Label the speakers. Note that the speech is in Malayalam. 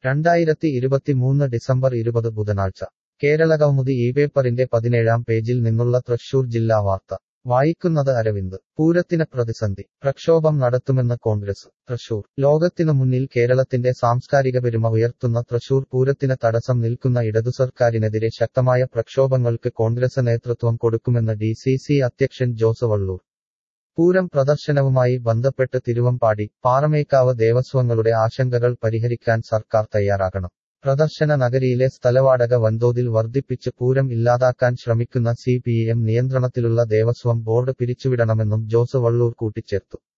Speaker 1: രണ്ടായിരത്തി ഇരുപത്തിമൂന്ന് ഡിസംബർ ഇരുപത് ബുധനാഴ്ച കേരളകൗമുദി ഈ പേപ്പറിന്റെ പതിനേഴാം പേജിൽ നിന്നുള്ള തൃശൂർ ജില്ലാ വാർത്ത വായിക്കുന്നത് അരവിന്ദ് പൂരത്തിന് പ്രതിസന്ധി പ്രക്ഷോഭം നടത്തുമെന്ന് കോൺഗ്രസ് തൃശൂർ ലോകത്തിനു മുന്നിൽ കേരളത്തിന്റെ സാംസ്കാരിക പെരുമ ഉയർത്തുന്ന തൃശൂർ പൂരത്തിന് തടസ്സം നിൽക്കുന്ന ഇടതുസർക്കാരിനെതിരെ ശക്തമായ പ്രക്ഷോഭങ്ങൾക്ക് കോൺഗ്രസ് നേതൃത്വം കൊടുക്കുമെന്ന് ഡി സി സി അധ്യക്ഷൻ ജോസ് വള്ളൂർ പൂരം പ്രദർശനവുമായി ബന്ധപ്പെട്ട് തിരുവമ്പാടി പാറമേക്കാവ് ദേവസ്വങ്ങളുടെ ആശങ്കകൾ പരിഹരിക്കാൻ സർക്കാർ തയ്യാറാകണം പ്രദർശന നഗരിയിലെ സ്ഥലവാടക വൻതോതിൽ വർദ്ധിപ്പിച്ച് പൂരം ഇല്ലാതാക്കാൻ ശ്രമിക്കുന്ന സി പി എം നിയന്ത്രണത്തിലുള്ള ദേവസ്വം ബോർഡ് പിരിച്ചുവിടണമെന്നും ജോസ് വള്ളൂർ കൂട്ടിച്ചേർത്തു